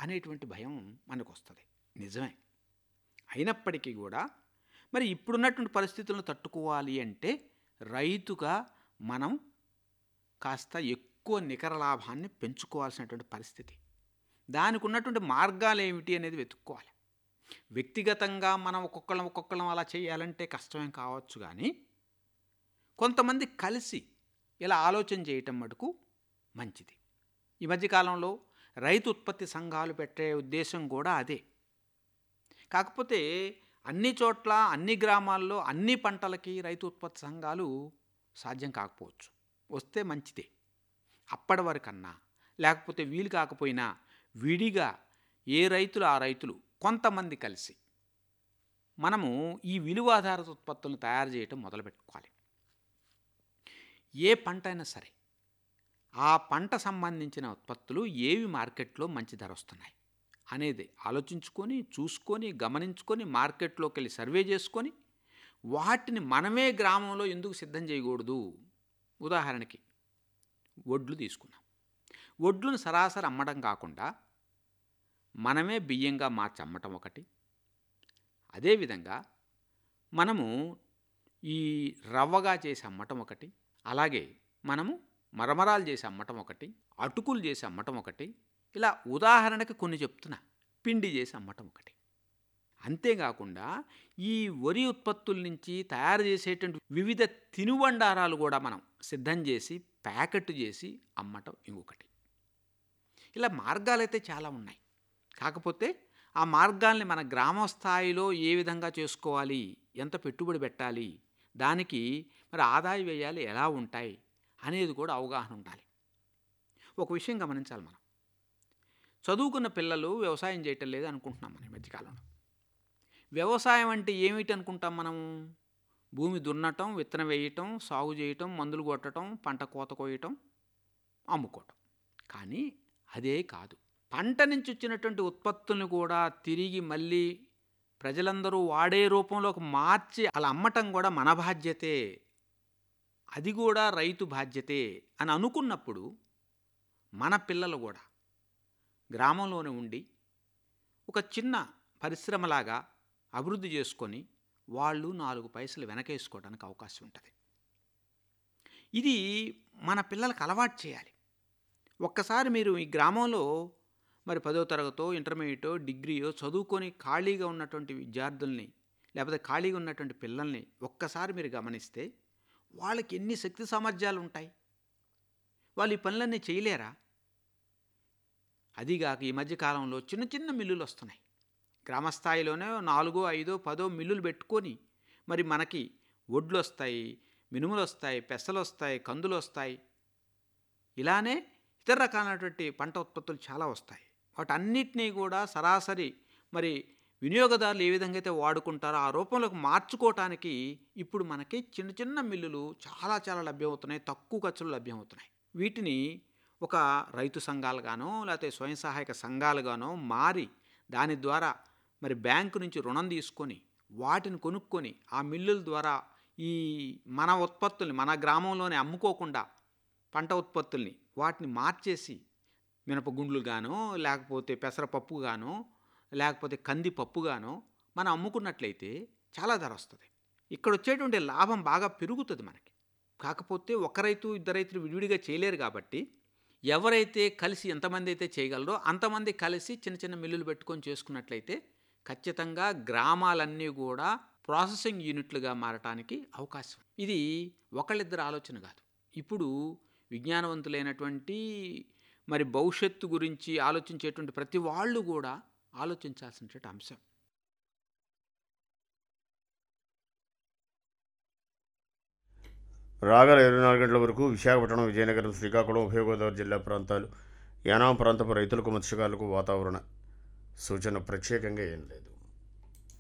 అనేటువంటి భయం మనకు వస్తుంది నిజమే అయినప్పటికీ కూడా మరి ఇప్పుడున్నటువంటి పరిస్థితులను తట్టుకోవాలి అంటే రైతుగా మనం కాస్త ఎక్కువ నికర లాభాన్ని పెంచుకోవాల్సినటువంటి పరిస్థితి దానికి ఉన్నటువంటి మార్గాలు ఏమిటి అనేది వెతుక్కోవాలి వ్యక్తిగతంగా మనం ఒక్కొక్కళ్ళం ఒక్కొక్కళ్ళం అలా చేయాలంటే కష్టమేం కావచ్చు కానీ కొంతమంది కలిసి ఇలా ఆలోచన చేయటం మటుకు మంచిది ఈ మధ్యకాలంలో రైతు ఉత్పత్తి సంఘాలు పెట్టే ఉద్దేశం కూడా అదే కాకపోతే అన్ని చోట్ల అన్ని గ్రామాల్లో అన్ని పంటలకి రైతు ఉత్పత్తి సంఘాలు సాధ్యం కాకపోవచ్చు వస్తే మంచిదే అప్పటి వరకన్నా లేకపోతే వీలు కాకపోయినా విడిగా ఏ రైతులు ఆ రైతులు కొంతమంది కలిసి మనము ఈ విలువాధారిత ఉత్పత్తులను తయారు చేయటం మొదలుపెట్టుకోవాలి ఏ పంట అయినా సరే ఆ పంట సంబంధించిన ఉత్పత్తులు ఏవి మార్కెట్లో మంచి ధర వస్తున్నాయి అనేది ఆలోచించుకొని చూసుకొని గమనించుకొని మార్కెట్లోకి వెళ్ళి సర్వే చేసుకొని వాటిని మనమే గ్రామంలో ఎందుకు సిద్ధం చేయకూడదు ఉదాహరణకి వడ్లు తీసుకున్నాం వడ్లను సరాసరి అమ్మడం కాకుండా మనమే బియ్యంగా మార్చి అమ్మటం ఒకటి అదేవిధంగా మనము ఈ రవ్వగా చేసి అమ్మటం ఒకటి అలాగే మనము మరమరాలు చేసి అమ్మటం ఒకటి అటుకులు చేసి అమ్మటం ఒకటి ఇలా ఉదాహరణకి కొన్ని చెప్తున్నా పిండి చేసి అమ్మటం ఒకటి అంతేకాకుండా ఈ వరి ఉత్పత్తుల నుంచి తయారు చేసేటువంటి వివిధ తినుబండారాలు కూడా మనం సిద్ధం చేసి ప్యాకెట్ చేసి అమ్మటం ఇంకొకటి ఇలా మార్గాలైతే చాలా ఉన్నాయి కాకపోతే ఆ మార్గాల్ని మన గ్రామ స్థాయిలో ఏ విధంగా చేసుకోవాలి ఎంత పెట్టుబడి పెట్టాలి దానికి మరి ఆదాయ వ్యయాలు ఎలా ఉంటాయి అనేది కూడా అవగాహన ఉండాలి ఒక విషయం గమనించాలి మనం చదువుకున్న పిల్లలు వ్యవసాయం చేయటం లేదు అనుకుంటున్నాం మనం ఈ మధ్యకాలంలో వ్యవసాయం అంటే ఏమిటి అనుకుంటాం మనం భూమి దున్నటం విత్తనం వేయటం సాగు చేయటం మందులు కొట్టడం పంట కోత కోయటం అమ్ముకోవటం కానీ అదే కాదు పంట నుంచి వచ్చినటువంటి ఉత్పత్తులను కూడా తిరిగి మళ్ళీ ప్రజలందరూ వాడే రూపంలోకి మార్చి అలా అమ్మటం కూడా మన బాధ్యతే అది కూడా రైతు బాధ్యతే అని అనుకున్నప్పుడు మన పిల్లలు కూడా గ్రామంలోనే ఉండి ఒక చిన్న పరిశ్రమలాగా అభివృద్ధి చేసుకొని వాళ్ళు నాలుగు పైసలు వెనకేసుకోవడానికి అవకాశం ఉంటుంది ఇది మన పిల్లలకు అలవాటు చేయాలి ఒక్కసారి మీరు ఈ గ్రామంలో మరి పదో తరగతో ఇంటర్మీడియటో డిగ్రీయో చదువుకొని ఖాళీగా ఉన్నటువంటి విద్యార్థుల్ని లేకపోతే ఖాళీగా ఉన్నటువంటి పిల్లల్ని ఒక్కసారి మీరు గమనిస్తే వాళ్ళకి ఎన్ని శక్తి సామర్థ్యాలు ఉంటాయి వాళ్ళు ఈ పనులన్నీ చేయలేరా అదిగాక ఈ మధ్య కాలంలో చిన్న చిన్న మిల్లులు వస్తున్నాయి గ్రామస్థాయిలోనే నాలుగో ఐదో పదో మిల్లులు పెట్టుకొని మరి మనకి వడ్లు వస్తాయి మినుములు వస్తాయి పెసలు వస్తాయి కందులు వస్తాయి ఇలానే ఇతర రకాలైనటువంటి పంట ఉత్పత్తులు చాలా వస్తాయి వాటన్నిటినీ కూడా సరాసరి మరి వినియోగదారులు ఏ విధంగా అయితే వాడుకుంటారో ఆ రూపంలోకి మార్చుకోవటానికి ఇప్పుడు మనకి చిన్న చిన్న మిల్లులు చాలా చాలా లభ్యమవుతున్నాయి తక్కువ ఖర్చులు లభ్యమవుతున్నాయి వీటిని ఒక రైతు సంఘాలుగానో లేకపోతే స్వయం సహాయక సంఘాలుగానో మారి దాని ద్వారా మరి బ్యాంకు నుంచి రుణం తీసుకొని వాటిని కొనుక్కొని ఆ మిల్లుల ద్వారా ఈ మన ఉత్పత్తుల్ని మన గ్రామంలోనే అమ్ముకోకుండా పంట ఉత్పత్తుల్ని వాటిని మార్చేసి మినపగుండ్లు గానో లేకపోతే పెసరపప్పు గానో లేకపోతే కంది పప్పు గానో మనం అమ్ముకున్నట్లయితే చాలా ధర వస్తుంది ఇక్కడ వచ్చేటువంటి లాభం బాగా పెరుగుతుంది మనకి కాకపోతే ఒక రైతు ఇద్దరు రైతులు విడివిడిగా చేయలేరు కాబట్టి ఎవరైతే కలిసి ఎంతమంది అయితే చేయగలరో అంతమంది కలిసి చిన్న చిన్న మిల్లులు పెట్టుకొని చేసుకున్నట్లయితే ఖచ్చితంగా గ్రామాలన్నీ కూడా ప్రాసెసింగ్ యూనిట్లుగా మారటానికి అవకాశం ఇది ఒకళ్ళిద్దరు ఆలోచన కాదు ఇప్పుడు విజ్ఞానవంతులైనటువంటి మరి భవిష్యత్తు గురించి ఆలోచించేటువంటి ప్రతి వాళ్ళు కూడా ఆలోచించాల్సినటువంటి అంశం రాగల ఇరవై నాలుగు గంటల వరకు విశాఖపట్నం విజయనగరం శ్రీకాకుళం ఉభయ గోదావరి జిల్లా ప్రాంతాలు యానాం ప్రాంతపు రైతులకు మత్స్యకారులకు వాతావరణ సూచన ప్రత్యేకంగా ఏం లేదు